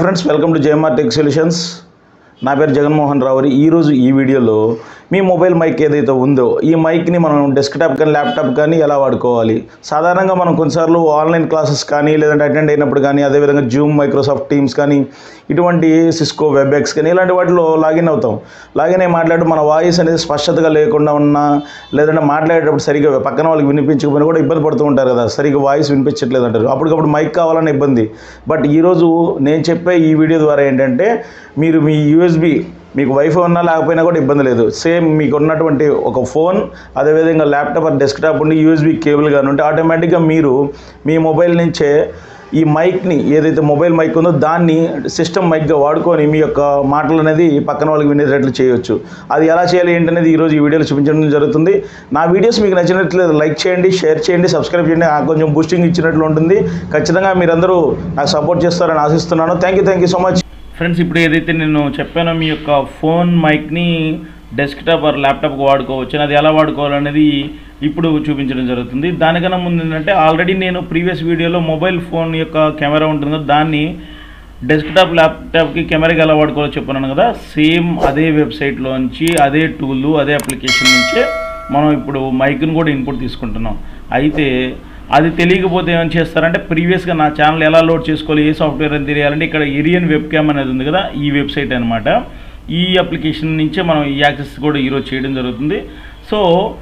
Friends welcome to JMR tech solutions నా పేరు జగన్మోహన్ రావురి ఈరోజు ఈ వీడియోలో మీ మొబైల్ మైక్ ఏదైతే ఉందో ఈ మైక్ని మనం డెస్క్టాప్ కానీ ల్యాప్టాప్ కానీ ఎలా వాడుకోవాలి సాధారణంగా మనం కొన్నిసార్లు ఆన్లైన్ క్లాసెస్ కానీ లేదంటే అటెండ్ అయినప్పుడు కానీ అదేవిధంగా జూమ్ మైక్రోసాఫ్ట్ టీమ్స్ కానీ ఇటువంటి సిస్కో వెబ్ఎక్స్ కానీ ఇలాంటి వాటిలో లాగిన్ అవుతాం లాగిన్ అయ్యి మాట్లాడి మన వాయిస్ అనేది స్పష్టతగా లేకుండా ఉన్నా లేదంటే మాట్లాడేటప్పుడు సరిగా పక్కన వాళ్ళకి వినిపించకపోయినా కూడా ఇబ్బంది పడుతూ ఉంటారు కదా సరిగ్గా వాయిస్ వినిపించట్లేదు అంటారు అప్పటికప్పుడు మైక్ కావాలన్న ఇబ్బంది బట్ ఈరోజు నేను చెప్పే ఈ వీడియో ద్వారా ఏంటంటే మీరు మీ యూఎస్బి మీకు వైఫై ఉన్నా లేకపోయినా కూడా ఇబ్బంది లేదు సేమ్ మీకు ఉన్నటువంటి ఒక ఫోన్ అదేవిధంగా ల్యాప్టాప్ ఆర్ డెస్క్టాప్ ఉండి యూఎస్బి కేబుల్ కానీ ఉంటే ఆటోమేటిక్గా మీరు మీ మొబైల్ నుంచే ఈ మైక్ని ఏదైతే మొబైల్ మైక్ ఉందో దాన్ని సిస్టమ్ మైక్గా వాడుకొని మీ యొక్క మాటలు అనేది పక్కన వాళ్ళకి వినేటట్లు చేయొచ్చు అది ఎలా చేయాలి ఏంటనేది ఈరోజు ఈ వీడియోలో చూపించడం జరుగుతుంది నా వీడియోస్ మీకు నచ్చినట్లయితే లైక్ చేయండి షేర్ చేయండి సబ్స్క్రైబ్ చేయండి నాకు కొంచెం బూస్టింగ్ ఇచ్చినట్లు ఉంటుంది ఖచ్చితంగా మీరందరూ నాకు సపోర్ట్ చేస్తారని ఆశిస్తున్నాను thank you thank you so much friends ఇప్పుడు ఏదైతే నేను చెప్పానో మీ యొక్క ఫోన్ మైక్ని డెస్క్టాప్ ఆర్ ల్యాప్టాప్కి వాడుకోవచ్చు అది ఎలా వాడుకోవాలనేది ఇప్పుడు చూపించడం జరుగుతుంది దానికన్నా ముందు ఏంటంటే ఆల్రెడీ నేను ప్రీవియస్ వీడియోలో మొబైల్ ఫోన్ యొక్క కెమెరా ఉంటుంది కదా దాన్ని డెస్క్టాప్ ల్యాప్టాప్కి కెమెరాకి ఎలా వాడుకోవాలో చెప్పాను కదా సేమ్ అదే వెబ్సైట్లోంచి అదే టూల్ అదే అప్లికేషన్ నుంచే మనం ఇప్పుడు మైక్ని కూడా ఇన్పుట్ తీసుకుంటున్నాం అయితే అది తెలియకపోతే ఏం చేస్తారంటే ప్రీవియస్గా నా ఛానల్ ఎలా లోడ్ చేసుకోవాలి ఏ సాఫ్ట్వేర్ అని తెలియాలంటే ఇక్కడ ఇరియన్ వెబ్ క్యామ్ అనేది ఉంది కదా ఈ వెబ్సైట్ అనమాట ఈ అప్లికేషన్ నుంచే మనం ఈ యాక్సెస్ కూడా ఈరోజు చేయడం జరుగుతుంది సో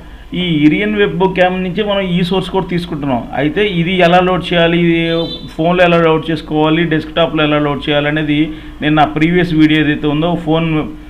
ఈ ఇరియన్ వెబ్ క్యామ్ నుంచి మనం ఈ సోర్స్ కూడా తీసుకుంటున్నాం అయితే ఇది ఎలా లోడ్ చేయాలి ఇది ఫోన్లో ఎలా లోడ్ చేసుకోవాలి డెస్క్టాప్లో ఎలా లోడ్ చేయాలి అనేది నేను నా ప్రీవియస్ వీడియో ఏదైతే ఉందో ఫోన్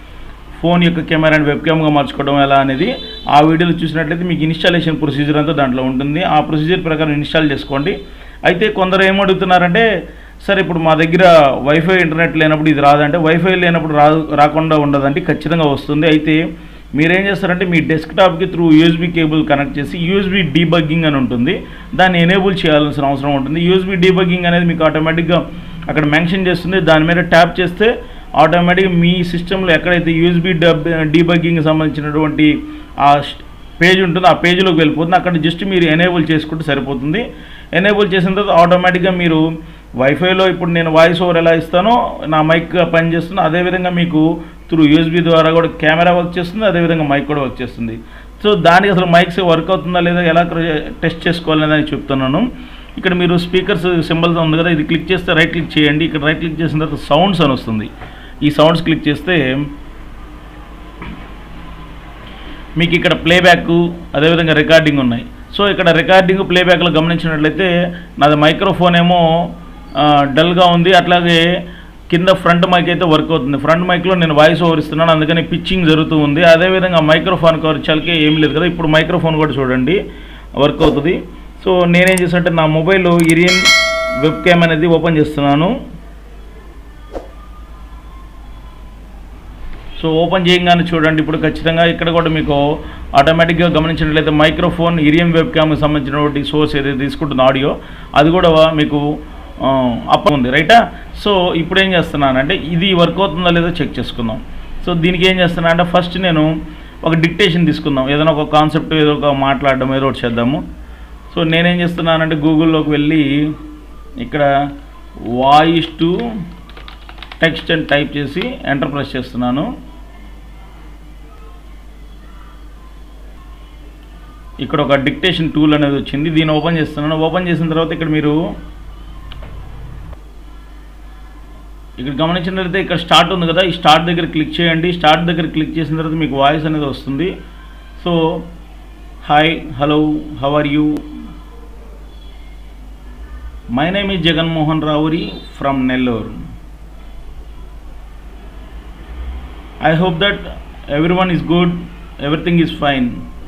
ఫోన్ యొక్క కెమెరాని వెబ్ క్యామ్గా మార్చుకోవడం ఎలా అనేది ఆ వీడియోలో చూసినట్లయితే మీకు ఇన్స్టాలేషన్ ప్రొసీజర్ అంతా దాంట్లో ఉంటుంది ఆ ప్రొసీజర్ ప్రకారం ఇన్స్టాల్ చేసుకోండి అయితే కొందరు ఏమడుగుతున్నారంటే సరే ఇప్పుడు మా దగ్గర వైఫై ఇంటర్నెట్ లేనప్పుడు ఇది రాదంటే వైఫై లేనప్పుడు రా రాకుండా ఉండదంటే ఖచ్చితంగా వస్తుంది అయితే మీరేం చేస్తారంటే మీ డెస్క్టాప్కి త్రూ యూఎస్బీ కేబుల్ కనెక్ట్ చేసి యూఎస్బీ డీబగ్గింగ్ అని ఉంటుంది దాన్ని ఎనేబుల్ చేయాల్సిన అవసరం ఉంటుంది యూఎస్బీ డీబగ్గింగ్ అనేది మీకు ఆటోమేటిక్గా అక్కడ మెన్షన్ చేస్తుంది దాని మీద ట్యాప్ చేస్తే ఆటోమేటిక్గా మీ సిస్టంలో ఎక్కడైతే యూఎస్బీ డబ్ డీబగ్గింగ్ సంబంధించినటువంటి ఆ పేజ్ ఉంటుందో ఆ పేజ్లోకి వెళ్ళిపోతుంది అక్కడ జస్ట్ మీరు ఎనేబుల్ చేసుకుంటే సరిపోతుంది ఎనేబుల్ చేసిన తర్వాత ఆటోమేటిక్గా మీరు వైఫైలో ఇప్పుడు నేను వాయిస్ ఓవర్ ఎలా ఇస్తానో నా మైక్ పనిచేస్తుంది అదేవిధంగా మీకు త్రూ యూఎస్బీ ద్వారా కూడా కెమెరా వర్క్ చేస్తుంది అదేవిధంగా మైక్ కూడా వర్క్ చేస్తుంది సో దానికి అసలు మైక్స్ వర్క్ అవుతుందా లేదా ఎలా టెస్ట్ చేసుకోవాలని చెప్తున్నాను ఇక్కడ మీరు స్పీకర్స్ సింబల్స్ ఉంది కదా ఇది క్లిక్ చేస్తే రైట్ క్లిక్ చేయండి ఇక్కడ రైట్ క్లిక్ చేసిన తర్వాత సౌండ్స్ అని వస్తుంది ఈ సౌండ్స్ క్లిక్ చేస్తే మీకు ఇక్కడ ప్లేబ్యాక్ అదేవిధంగా రికార్డింగ్ ఉన్నాయి సో ఇక్కడ రికార్డింగ్ ప్లేబ్యాక్లో గమనించినట్లయితే నాది మైక్రోఫోన్ ఏమో డల్గా ఉంది అట్లాగే కింద ఫ్రంట్ మైక్ అయితే వర్క్ అవుతుంది ఫ్రంట్ మైక్లో నేను వాయిస్ ఓవర్ ఇస్తున్నాను అందుకని పిచ్చింగ్ జరుగుతూ ఉంది అదేవిధంగా మైక్రోఫోన్ కవర్ చలికే ఏం లేదు కదా ఇప్పుడు మైక్రోఫోన్ కూడా చూడండి వర్క్ అవుతుంది సో నేనేం చేసానంటే నా మొబైల్ ఇరియన్ వెబ్ క్యామ్ అనేది ఓపెన్ చేస్తున్నాను సో ఓపెన్ చేయగానే చూడండి ఇప్పుడు ఖచ్చితంగా ఇక్కడ కూడా మీకు ఆటోమేటిక్గా గమనించినట్లయితే మైక్రోఫోన్ ఇరియం వెబ్ క్యామ్కి సంబంధించినటువంటి సోర్స్ ఏదైతే తీసుకుంటుందో ఆడియో అది కూడా మీకు అప్ ఉంది రైటా సో ఇప్పుడు ఏం చేస్తున్నానంటే ఇది వర్క్ అవుతుందా లేదో చెక్ చేసుకుందాం సో దీనికి ఏం చేస్తున్నా అంటే ఫస్ట్ నేను ఒక డిక్టేషన్ తీసుకుందాం ఏదైనా ఒక కాన్సెప్ట్ ఏదో ఒక మాట్లాడడం ఏదో ఒకటి చేద్దాము సో నేనేం చేస్తున్నానంటే గూగుల్లోకి వెళ్ళి ఇక్కడ వాయిస్ టు టెక్స్ట్ అని టైప్ చేసి ఎంటర్ ప్రెస్ చేస్తున్నాను ఇక్కడ ఒక డిక్టేషన్ టూల్ అనేది వచ్చింది దీన్ని ఓపెన్ చేస్తున్నాను ఓపెన్ చేసిన తర్వాత ఇక్కడ మీరు ఇక్కడ గమనించినట్లయితే ఇక్కడ స్టార్ట్ ఉంది కదా ఈ స్టార్ట్ దగ్గర క్లిక్ చేయండి స్టార్ట్ దగ్గర క్లిక్ చేసిన తర్వాత మీకు వాయిస్ అనేది వస్తుంది so hi hello how are you my name is Jaganmohan Raavuri from Nellore I hope that everyone is good, everything is fine.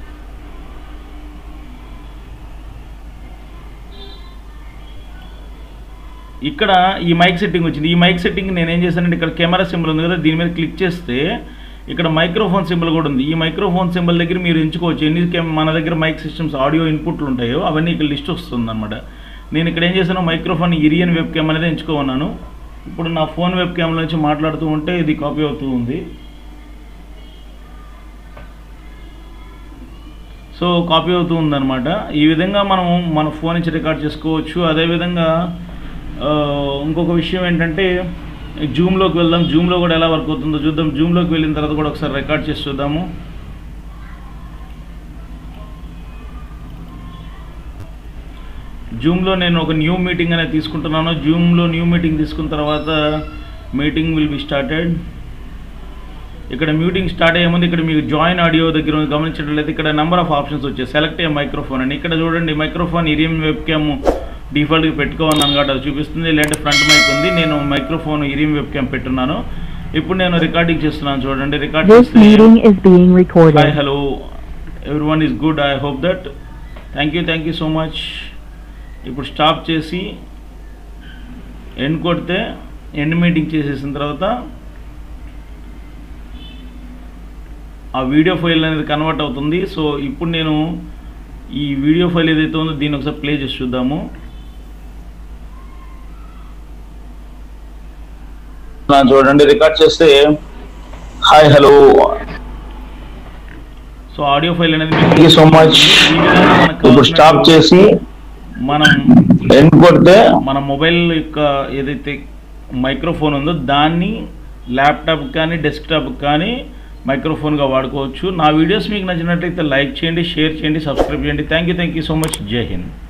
ఇక్కడ ఈ మైక్ సెట్టింగ్ వచ్చింది ఈ మైక్ సెట్టింగ్ నేను ఏం చేశానంటే ఇక్కడ కెమెరా సింబల్ ఉంది కదా దీని మీద క్లిక్ చేస్తే ఇక్కడ మైక్రోఫోన్ సింబల్ కూడా ఉంది ఈ మైక్రోఫోన్ సింబల్ దగ్గర మీరు ఎంచుకోవచ్చు ఎన్ని కెమ్ మన దగ్గర మైక్ సిస్టమ్స్ ఆడియో ఇన్పుట్లు ఉంటాయో అవన్నీ ఇక్కడ లిస్ట్ వస్తుంది అనమాట నేను ఇక్కడ ఏం చేశాను మైక్రోఫోన్ ఇరియన్ వెబ్ క్యామ్ అనేది ఎంచుకోమన్నాను ఇప్పుడు నా ఫోన్ వెబ్ క్యామ్లో నుంచి మాట్లాడుతూ ఉంటే ఇది కాపీ అవుతూ ఉంది సో కాపీ అవుతూ ఉందన్నమాట ఈ విధంగా మనం మన ఫోన్ నుంచి రికార్డ్ చేసుకోవచ్చు అదేవిధంగా ఆ, ఇంకొక విషయం ఏంటంటే జూమ్లోకి వెళ్దాం జూమ్లో కూడా ఎలా వర్క్ అవుతుందో చూద్దాం జూమ్లోకి వెళ్ళిన తర్వాత కూడా ఒకసారి రికార్డ్ చేసి చూద్దాము జూమ్లో నేను ఒక న్యూ మీటింగ్ అనేది తీసుకుంటున్నాను జూమ్లో న్యూ మీటింగ్ తీసుకున్న తర్వాత మీటింగ్ విల్ బి స్టార్టెడ్ ఇక్కడ మీటింగ్ స్టార్ట్ అయ్యే ముందు ఇక్కడ మీకు జాయిన్ ఆడియో దగ్గర గమనించినట్లయితే ఇక్కడ నెంబర్ ఆఫ్ ఆప్షన్స్ వచ్చాయి సెలెక్ట్ ఏ మైక్రోఫోన్ అని ఇక్కడ చూడండి మైక్రోఫోన్ ఇరియం వెబ్ క్యామ్ డిఫాల్ట్గా పెట్టుకోమన్నాను కాబట్టి అది చూపిస్తుంది లేదంటే ఫ్రంట్ మైక్ ఉంది నేను మైక్రోఫోన్ ఇరియం వెబ్ క్యామ్ పెట్టున్నాను ఇప్పుడు నేను రికార్డింగ్ చేస్తున్నాను చూడండి రికార్డ్ This చేస్తే meeting is being hi recorded. Hello everyone is good I hope that thank you thank you so much ఇప్పుడు స్టాప్ చేసి ఎండ్ కొడితే ఎండ్ మీటింగ్ చేసేసిన తర్వాత ఆ వీడియో ఫైల్ అనేది కన్వర్ట్ అవుతుంది సో ఇప్పుడు నేను ఈ వీడియో ఫైల్ ఏదైతే ఉందో దీన్ని ఒకసారి ప్లే చేసి చూద్దాము చూడండి రికార్డ్ చేస్తే hi hello so audio file అనేది థ్యాంక్ యూ సో మచ్ ఈ విధంగా మనకు ఇప్పుడు స్టాప్ చేసి మనం ఎండ్ కొడితే మన మొబైల్ యొక్క ఏదైతే మైక్రోఫోన్ ఉందో దాన్ని ల్యాప్టాప్ కానీ డెస్క్టాప్ కానీ మైక్రోఫోన్గా వాడుకోవచ్చు నా వీడియోస్ మీకు నచ్చినట్లయితే లైక్ చేయండి షేర్ చేయండి సబ్స్క్రైబ్ చేయండి thank you thank you so much Jai Hind